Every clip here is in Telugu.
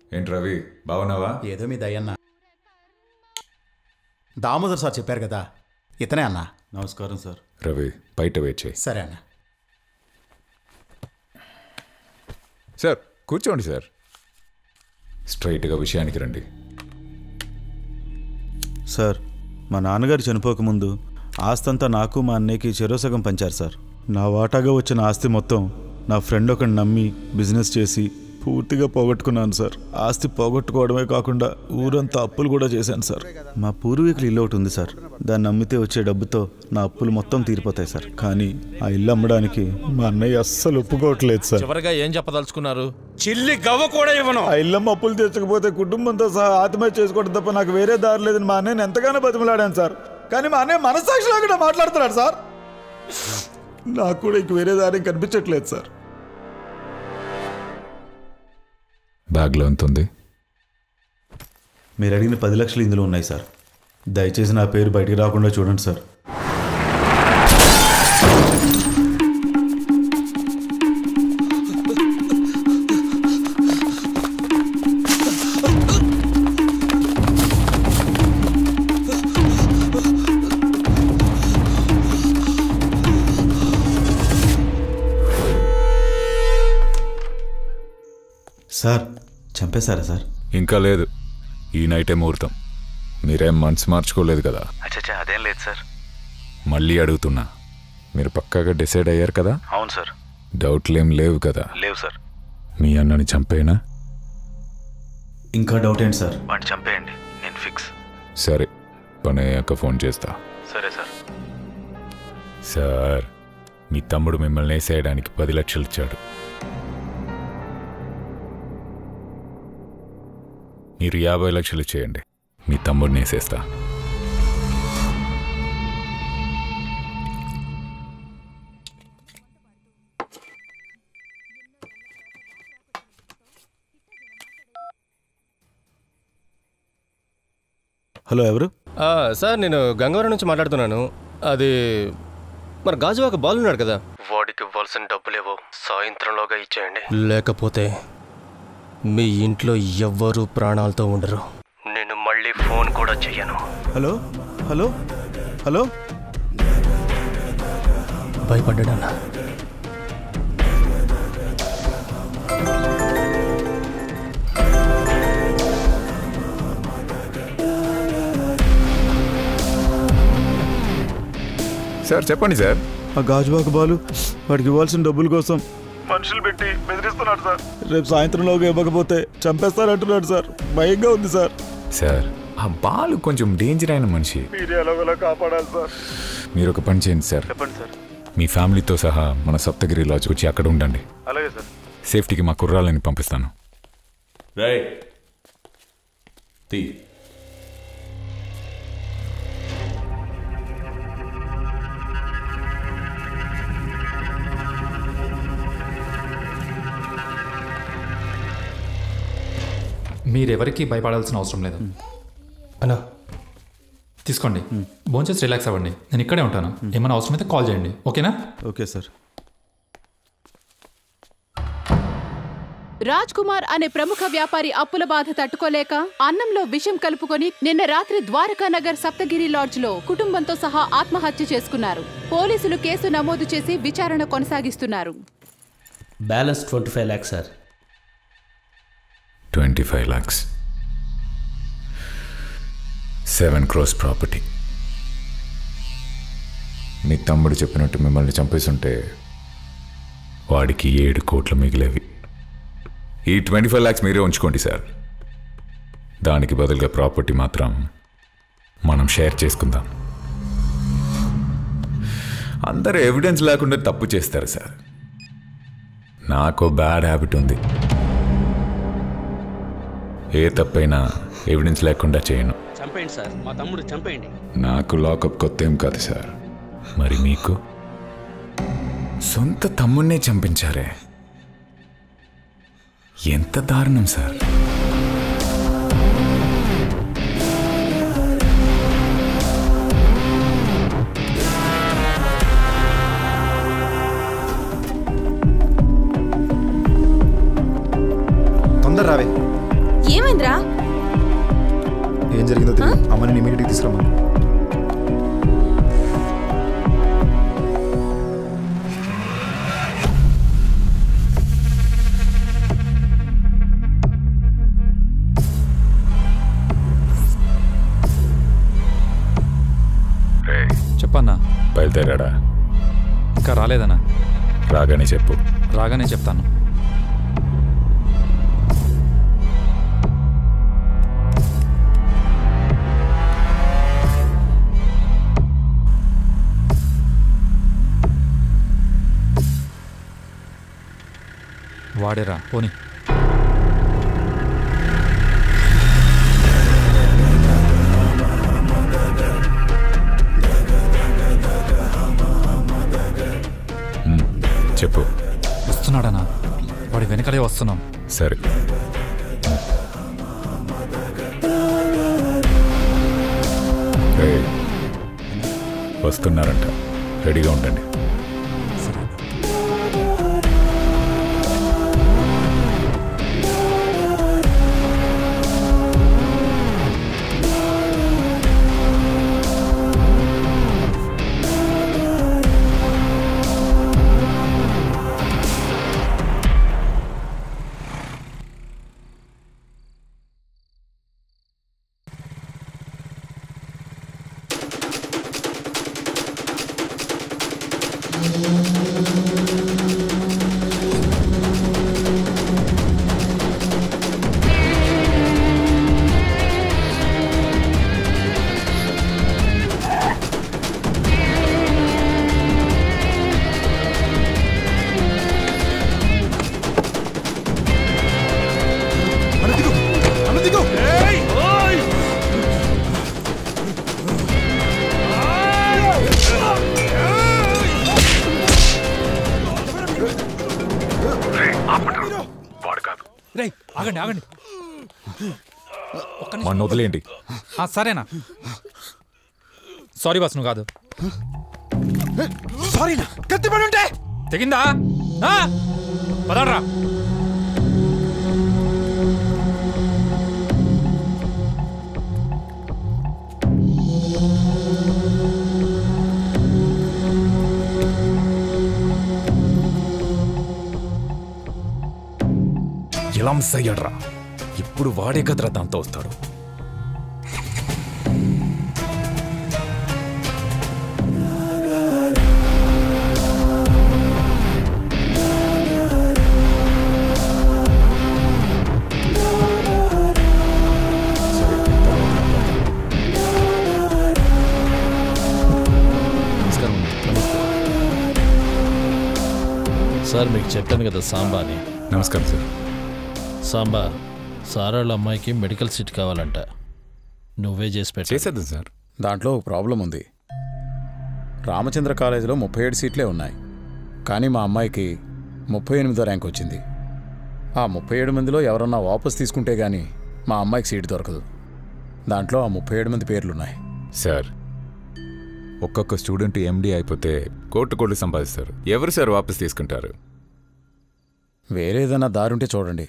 ఏంటి రవి బాగున్నావా ఏదో మీ దయ్యన్న దామోదర్ సార్ చెప్పారు కదా ఇతనే అన్నా నమస్కారం సార్ రవి బయట వెయిట్ చేయి సరే అన్న సార్ కూర్చోండి సార్ స్ట్రైట్గా విషయానికి రండి సార్ మా నాన్నగారు చనిపోకముందు ఆస్తంతా నాకు మా అన్నయ్యకి చెరోసగం పంచారు సార్ నా వాటాగా వచ్చిన ఆస్తి మొత్తం నా ఫ్రెండ్ ఒకటి నమ్మి బిజినెస్ చేసి పూర్తిగా పోగొట్టుకున్నాను సార్ ఆస్తి పోగొట్టుకోవడమే కాకుండా ఊరంతా అప్పులు కూడా చేశాను సార్ మా పూర్వీకులు ఇల్లు ఒకటి ఉంది సార్ దాన్ని అమ్మితే వచ్చే డబ్బుతో నా అప్పులు మొత్తం తీరిపోతాయి సార్ కానీ ఆ ఇల్లు అమ్మడానికి మా అన్నయ్య అస్సలు ఒప్పుకోవట్లేదు సార్ చివరిగా ఏం చెప్పదలుచుకున్నారు చిల్లి గవ్వ కూడా ఇవ్వను ఆ ఇల్లమ్మ అప్పులు తెచ్చకపోతే కుటుంబంతో సహా ఆత్మహత్య చేసుకోవడం తప్ప నాకు వేరే దారి లేదని మా అన్నయ్యని ఎంతగానో బతిమలాడాను సార్ కానీ మా అన్నయ్య మనస్సాక్షి లేకుండా మాట్లాడుతున్నాడు సార్ నాకు కూడా ఇంక వేరే దారి కనిపించట్లేదు సార్ బ్యాగ్లో ఎంత ఉంది మీరు అడిగిన పది లక్షలు ఇందులో ఉన్నాయి సార్ దయచేసి నా పేరు బయటికి రాకుండా చూడండి సార్ సార్ చంపేశారా సార్ ఇంకా లేదు ఈ నైటే ముహూర్తం మీరేం మనసు మార్చుకోలేదు కదా అచ్చచ్చా అదేం లేదు సార్ మళ్ళీ అడుగుతున్నా మీరు పక్కాగా డిసైడ్ అయ్యారు కదా అవును సార్ డౌట్లేం లేవు కదా లేవు సార్ మీ అన్నని చంపేనా ఇంకా డౌట్ ఏంటి సార్ వాడిని చంపేయండి నేను ఫిక్స్ సరే పని అయ్యాక ఫోన్ చేస్తా సరే సార్ సార్ మీ తమ్ముడు మిమ్మల్ని వేసేయడానికి పది లక్షలు ఇచ్చాడు మీరు యాభై లక్షలు చేయండి మీ తమ్ముడిని వేసేస్తా హలో ఎవరు ఆ, సార్ నేను గంగవరం నుంచి మాట్లాడుతున్నాను అది మరి గాజువాక బాల్ ఉన్నాడు కదా వాడికి ఇవ్వాల్సిన డబ్బులేవో సాయంత్రంలోగా ఇచ్చేయండి లేకపోతే మీ ఇంట్లో ఎవ్వరూ ప్రాణాలతో ఉండరు నేను మళ్ళీ ఫోన్ కూడా చెయ్యను హలో హలో హలో భయపడ్డాడన్నా సార్ చెప్పండి సార్ ఆ గాజువాక బాలు వాడికి ఇవ్వాల్సిన డబ్బుల కోసం మనుషులు పెట్టి బెదిరిస్తున్నాడు సార్ రేపు సాయంత్రంలోగా ఇవ్వకపోతే చంపేస్తారంటున్నాడు సార్ భయంగా ఉంది సార్ సార్ ఆ బాలు కొంచెం డేంజర్ అయిన మనిషి మీరు ఎలాగోలా కాపాడాలి సార్ మీరు ఒక పని చేయండి సార్ చెప్పండి సార్ మీ ఫ్యామిలీతో సహా మన సప్తగిరి లాడ్జ్ వచ్చి అక్కడ ఉండండి అలాగే సార్ సేఫ్టీకి మా కుర్రాలని పంపిస్తాను రై తీ మీరెవరికి భయపడాల్సిన అవసరం లేదు అన్నా తీసుకోండి భోంచేసి రిలాక్స్ అవ్వండి నేను ఇక్కడే ఉంటాను ఏమైనా అవసరమైతే కాల్ చేయండి ఓకేనా ఓకే సార్ రాజ్ కుమార్ అనే ప్రముఖ వ్యాపారి అప్పుల బాధ తట్టుకోలేక అన్నంలో విషం కలుపుకొని నిన్న రాత్రి ద్వారకానగర్ సప్తగిరి లాడ్జ్ లో కుటుంబంతో సహా ఆత్మహత్య చేసుకున్నారు పోలీసులు కేసు నమోదు చేసి విచారణ కొనసాగిస్తున్నారు balance twenty five lakhs sir twenty five lakhs seven crores property మీ తమ్ముడు చెప్పినట్టు మిమ్మల్ని చంపేస్తుంటే వాడికి ఏడు కోట్లు మిగిలేవి ఈ ట్వంటీ ఫైవ్ ల్యాక్స్ మీరే ఉంచుకోండి సార్ దానికి బదులుగా ప్రాపర్టీ మాత్రం మనం షేర్ చేసుకుందాం అందరూ ఎవిడెన్స్ లేకుండా తప్పు చేస్తారు సార్ నాకు బ్యాడ్ హ్యాబిట్ ఉంది ఏ తప్పైనా ఎవిడెన్స్ లేకుండా చేయను చంపేయండి సార్ మా తమ్ముడు చంపేయండి నాకు లాకప్ కొత్త ఏం కాదు సార్ మరి మీకు సొంత తమ్మున్నే చంపించారే ఎంత దారుణం సార్ తొందర రావే బయలుదేరాడా ఇంకా రాలేదన్నా రాగానే చెప్పు రాగానే చెప్తాను వాడేరా పోనీ చెప్పు వస్తున్నాడనా వాడి వెనకలే వస్తున్నాం సరే ఏయ్, వస్తున్నారంట రెడీగా ఉండండి రేయ్ ఆగండి ఆగండి ఒక్క నిమిషం. మన వదిలేండి ఆ, సరేనా సారీ బాస్ నువ్వు కాదు సారీనా కత్తిపడి ఉంటే తెగిందా ఆ? పదండ్రా ఎలా మిస్ అయ్యాడ్రా ఇప్పుడు వాడే కదరా దాంతో వస్తాడు నమస్కారం సార్ మీకు చెప్పాను కదా సాంబా అని నమస్కారం సార్ సాంబా సార్ వాళ్ళ అమ్మాయికి మెడికల్ సీట్ కావాలంట నువ్వే చేసి పెట్టు చేసేద్దాం సార్ దాంట్లో ఒక ప్రాబ్లం ఉంది రామచంద్ర కాలేజీలో ముప్పై ఏడు సీట్లే ఉన్నాయి కానీ మా అమ్మాయికి ముప్పై ఎనిమిదో ర్యాంక్ వచ్చింది ఆ ముప్పై ఏడు మందిలో ఎవరన్నా వాపస్ తీసుకుంటే గానీ మా అమ్మాయికి సీట్ దొరకదు దాంట్లో ఆ ముప్పై ఏడు మంది పేర్లున్నాయి సార్ ఒక్కొక్క స్టూడెంట్ ఎండి అయిపోతే కోట్లు కోట్లు సంపాదిస్తారు ఎవరు సార్ వాపస్ తీసుకుంటారు వేరే ఏదైనా దారుంటే చూడండి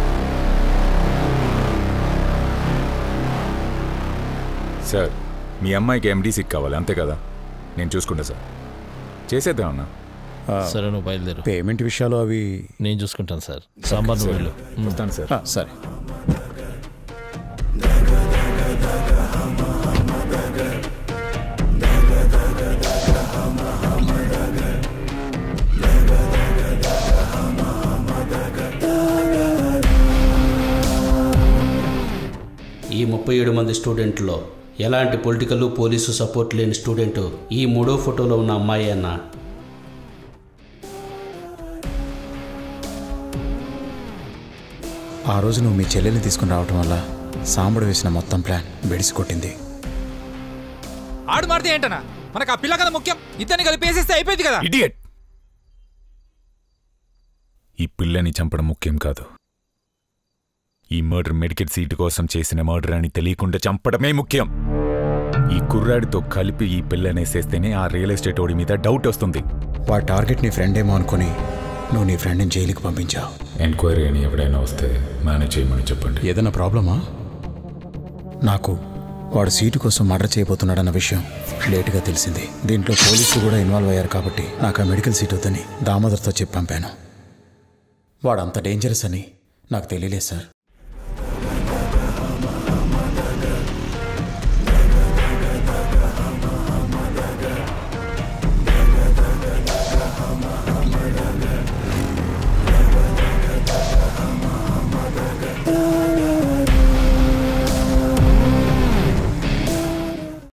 సార్ మీ అమ్మాయికి ఎండి సీట్ కావాలి అంతే కదా నేను చూసుకుంటా సార్ చేసేద్దాం అన్నా సరే నువ్వు బయలుదేరు పేమెంట్ విషయాలు అవి నేను చూసుకుంటాను సార్ సాంబా నువ్వు వెళ్ళు ఉమ్. వస్తాను సార్ ఆ, సరే ఈ ముప్పై ఏడు మంది స్టూడెంట్లో ఎలాంటి పొలిటికల్ పోలీసు సపోర్ట్ లేని స్టూడెంట్ ఈ మూడో ఫోటోలో ఉన్న అమ్మాయి అన్న ఆ రోజు నువ్వు మీ చెల్లెల్ని తీసుకుని రావటం వల్ల సాంబడు వేసిన మొత్తం ప్లాన్ బెడిసి కొట్టింది ఆడు మారితే ఏంటనా మనకు ఆ పిల్ల కదా ముఖ్యం ఇద్దరిని కలిపేసేస్తే అయిపోయింది కదా ఇడియట్ ఈ పిల్లని చంపడం ముఖ్యం కాదు ఈ మర్డర్ మెడికల్ సీటు కోసం చేసిన మర్డర్ అని తెలియకుండా చంపడమే ముఖ్యం ఈ కుర్రాడితో కలిపి ఈ పిల్లనేసేస్తేనే ఆ రియల్ ఎస్టేట్ ఓడి మీద డౌట్ వస్తుంది వాడి టార్గెట్ నీ ఫ్రెండ్ ఏమో అనుకుని నువ్వు నీ ఫ్రెండ్ని జైలుకి పంపించావు ఎంక్వైరీ అని ఎవడైనా వస్తే మేనేజ్ చేయమని చెప్పండి ఏదైనా ప్రాబ్లమా నాకు వాడు సీటు కోసం మర్డర్ చేయబోతున్నాడన్న విషయం లేటుగా తెలిసింది దీంట్లో పోలీసులు కూడా ఇన్వాల్వ్ అయ్యారు కాబట్టి నాకు ఆ మెడికల్ సీట్ వద్దని దామోదర్తో చెప్పి పంపాను వాడు అంత డేంజరస్ అని నాకు తెలియలేదు సార్